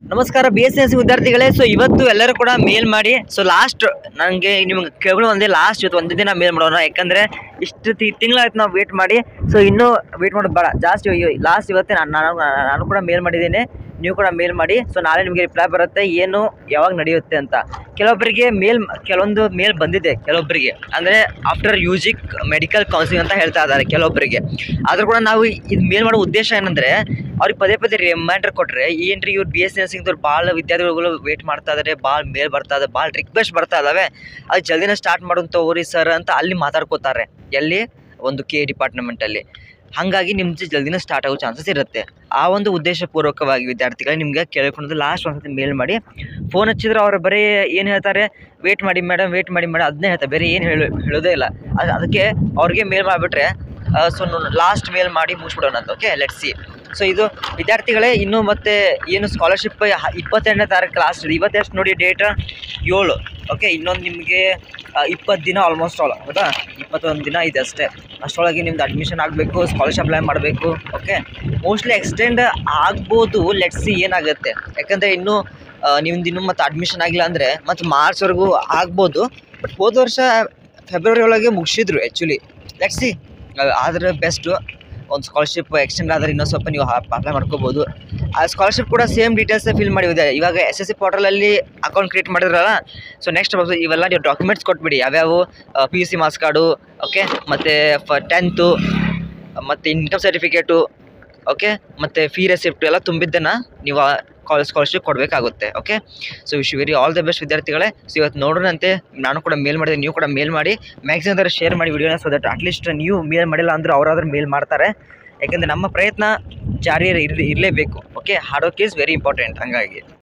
ನಮಸ್ಕಾರ B S S ವಿದ್ಯಾರ್ಥಿಗಳೇ so ಇವತ್ತು ಎಲ್ಲರೂ ಕೂಡ ಮೇಲ್ ಮಾಡಿ ಸೊ ಲಾಸ್ಟ್ ನನಗೆ ನಿಮ್ಗೆ ಕೇಳೋ ಒಂದೇ ಲಾಸ್ಟ್ ಇವತ್ತು ಒಂದೇ ದಿನ ಮೇಲ್ ಮಾಡೋಣ ಯಾಕಂದರೆ ಇಷ್ಟು ತಿಂಗಳಾಯ್ತು ನಾವು ವೇಟ್ ಮಾಡಿ ಸೊ ಇನ್ನೂ ವೇಟ್ ಮಾಡೋದು ಬೇಡ ಜಾಸ್ತಿ ಲಾಸ್ಟ್ ಇವತ್ತೇ ನಾನು ನಾನು ನಾನು ಕೂಡ ಮೇಲ್ ಮಾಡಿದ್ದೀನಿ ನೀವು ಕೂಡ ಮೇಲ್ ಮಾಡಿ ಸೊ ನಾಳೆ ನಿಮಗೆ ರಿಪ್ಲೈ ಬರುತ್ತೆ ಏನು ಯಾವಾಗ ನಡೆಯುತ್ತೆ ಅಂತ ಕೆಲವೊಬ್ಬರಿಗೆ ಮೇಲ್ ಕೆಲವೊಂದು ಮೇಲ್ ಬಂದಿದೆ ಕೆಲವೊಬ್ಬರಿಗೆ ಅಂದರೆ ಆಫ್ಟರ್ ಯೂಜಿಕ್ ಮೆಡಿಕಲ್ ಕೌನ್ಸಿಲಿಂಗ್ ಅಂತ ಹೇಳ್ತಾ ಇದ್ದಾರೆ ಕೆಲವೊಬ್ಬರಿಗೆ ಆದರೂ ಕೂಡ ನಾವು ಇದು ಮೇಲ್ ಮಾಡೋ ಉದ್ದೇಶ ಏನಂದರೆ ಅವ್ರಿಗೆ ಪದೇ ಪದೇ ರಿಮೈಂಡರ್ ಕೊಟ್ಟರೆ ಏನ್ರಿ ಇವ್ರು ಬಿ ಎಸ್ ನರ್ಸಿಂಗ್ದವ್ರು ಭಾಳ ವಿದ್ಯಾರ್ಥಿಗಳು ವೇಟ್ ಮಾಡ್ತಾ ಇದ್ದಾರೆ ಭಾಳ ಮೇಲ್ ಬರ್ತಾ ಇದೆ ಭಾಳ ರಿಕ್ವೆಸ್ಟ್ ಬರ್ತಾ ಇದಾವೆ ಅದು ಜಲ್ದಿನೇ ಸ್ಟಾರ್ಟ್ ಮಾಡುವಂತ ಹೋರಿ ಸರ್ ಅಂತ ಅಲ್ಲಿ ಮಾತಾಡ್ಕೋತಾರೆ ಎಲ್ಲಿ ಒಂದು ಕೆ ಡಿಪಾರ್ಟ್ಮೆಂಟಲ್ಲಿ ಹಾಗಾಗಿ ನಿಮ್ದು ಜಲ್ದಿನೇ ಸ್ಟಾರ್ಟ್ ಆಗೋ ಚಾನ್ಸಸ್ ಇರುತ್ತೆ ಆ ಒಂದು ಉದ್ದೇಶಪೂರ್ವಕವಾಗಿ ವಿದ್ಯಾರ್ಥಿಗಳು ನಿಮ್ಗೆ ಕೇಳ್ಕೊಂಡು ಲಾಸ್ಟ್ ಒಂದ್ಸತಿ ಮೇಲ್ ಮಾಡಿ ಫೋನ್ ಹಚ್ಚಿದ್ರೆ ಅವ್ರು ಬರೀ ಏನು ಹೇಳ್ತಾರೆ ವೇಟ್ ಮಾಡಿ ಮೇಡಮ್ ವೇಟ್ ಮಾಡಿ ಮೇಡಮ್ ಅದನ್ನೇ ಹೇಳ್ತಾರೆ ಬೇರೆ ಏನು ಹೇಳೋ ಹೇಳೋದೇ ಇಲ್ಲ ಅದು ಅದಕ್ಕೆ ಅವ್ರಿಗೆ ಮೇಲ್ ಮಾಡಿಬಿಟ್ರೆ ಸೊ ಲಾಸ್ಟ್ ಮೇಲ್ ಮಾಡಿ ಮುಗಿಸ್ಬಿಡೋಣ ಅಂತ ಓಕೆ ಲೆಟ್ ಸಿ ಸೊ ಇದು ವಿದ್ಯಾರ್ಥಿಗಳೇ ಇನ್ನೂ ಮತ್ತೆ ಏನು ಸ್ಕಾಲರ್ಶಿಪ್ ಇಪ್ಪತ್ತೆರಡನೇ ತಾರೀಕು ಲಾಸ್ಟ್ ಇದೆ ಇವತ್ತೆಷ್ಟು ನೋಡಿ ಡೇಟ್ ಏಳು ಓಕೆ ಇನ್ನೊಂದು ನಿಮಗೆ ಇಪ್ಪತ್ತು ದಿನ ಆಲ್ಮೋಸ್ಟ್ ಆಲ್ ಹೌದಾ ಇಪ್ಪತ್ತೊಂದು ದಿನ ಇದೆ ಅಷ್ಟೇ ಅಷ್ಟರೊಳಗೆ ನಿಮ್ದು ಅಡ್ಮಿಷನ್ ಆಗಬೇಕು ಸ್ಕಾಲರ್ಶಿಪ್ ಅಪ್ಲೈ ಮಾಡಬೇಕು ಓಕೆ ಮೋಸ್ಟ್ಲಿ ಎಕ್ಸ್ಟೆಂಡ್ ಆಗ್ಬೋದು ಲೆಟ್ಸಿ ಏನಾಗುತ್ತೆ ಯಾಕಂದರೆ ಇನ್ನೂ ಆ, ನಿಮ್ದು ಇನ್ನೂ ಮತ್ತೆ ಅಡ್ಮಿಷನ್ ಆಗಿಲ್ಲ ಅಂದರೆ ಮತ್ತು ಮಾರ್ಚ್ವರೆಗೂ ಆಗ್ಬೋದು ಬಟ್ ಹೋದ ವರ್ಷ ಫೆಬ್ರವರಿ ಒಳಗೆ ಮುಗಿಸಿದ್ರು ಆ್ಯಕ್ಚುಲಿ ಲೆಟ್ಸಿ ಆದರೆ ಬೆಸ್ಟು ಒಂದು ಸ್ಕಾಲರ್ಶಿಪ್ ಎಕ್ಸ್ಟೆಂಡ್ ಆದರೆ ಇನ್ನೂ ಸ್ವಲ್ಪ ನೀವು ಅಪ್ಲೈ ಮಾಡ್ಕೋಬೋದು ಆ ಸ್ಕಾಲರ್ಶಿಪ್ ಕೂಡ ಸೇಮ್ ಡೀಟೇಲ್ಸ್ ಫಿಲ್ ಮಾಡಿದೆ ಇವಾಗ ಎಸ್ ಎಸ್ ಸಿ ಪೋರ್ಟಲಲ್ಲಿ ಅಕೌಂಟ್ ಕ್ರಿಯೇಟ್ ಮಾಡಿದ್ರಲ್ಲ ಸೊ ನೆಕ್ಸ್ಟ್ ಇವೆಲ್ಲ ನೀವು ಡಾಕ್ಯುಮೆಂಟ್ಸ್ ಕೊಟ್ಬಿಡಿ ಯಾವ್ಯಾವು P U C marks card okay ಮತ್ತು ಫ ಟೆಂತು ಮತ್ತು ಇನ್ಕಮ್ ಸರ್ಟಿಫಿಕೇಟು ಓಕೆ ಮತ್ತು ಫೀ ರೆಸಿಪ್ಟ್ ಎಲ್ಲ ತುಂಬಿದ್ದನ್ನು ನೀವು ಕಾಲೇಜ್ ಸ್ಕಾಲರ್ಶಿಪ್ ಕೊಡಬೇಕಾಗುತ್ತೆ okay so wish very all the best ವಿದ್ಯಾರ್ಥಿಗಳೇ ಸೊ ಇವತ್ತು ನೋಡೋಣಂತೆ ನಾನು ಕೂಡ ಮೇಲ್ ಮಾಡಿದೆ ನೀವು ಕೂಡ ಮೇಲ್ ಮಾಡಿ ಮ್ಯಾಕ್ಸಿಮಮ್ ಥರ ಶೇರ್ ಮಾಡಿ ವಿಡಿಯೋನ ಸೊ ದಟ್ ಅಟ್ಲೀಸ್ಟ್ ನೀವು ಮೇಲ್ ಮಾಡಿಲ್ಲ ಅಂದ್ರೆ ಅವರಾದ್ರೂ ಮೇಲ್ ಮಾಡ್ತಾರೆ ಯಾಕೆಂದರೆ ನಮ್ಮ ಪ್ರಯತ್ನ ಜಾರಿ ಇರಲಿ ಇರಲೇಬೇಕು ಓಕೆ ಹಾಡೋಕೆ ಈಸ್ ವೆರಿ ಇಂಪಾರ್ಟೆಂಟ್ ಹಂಗಾಗಿ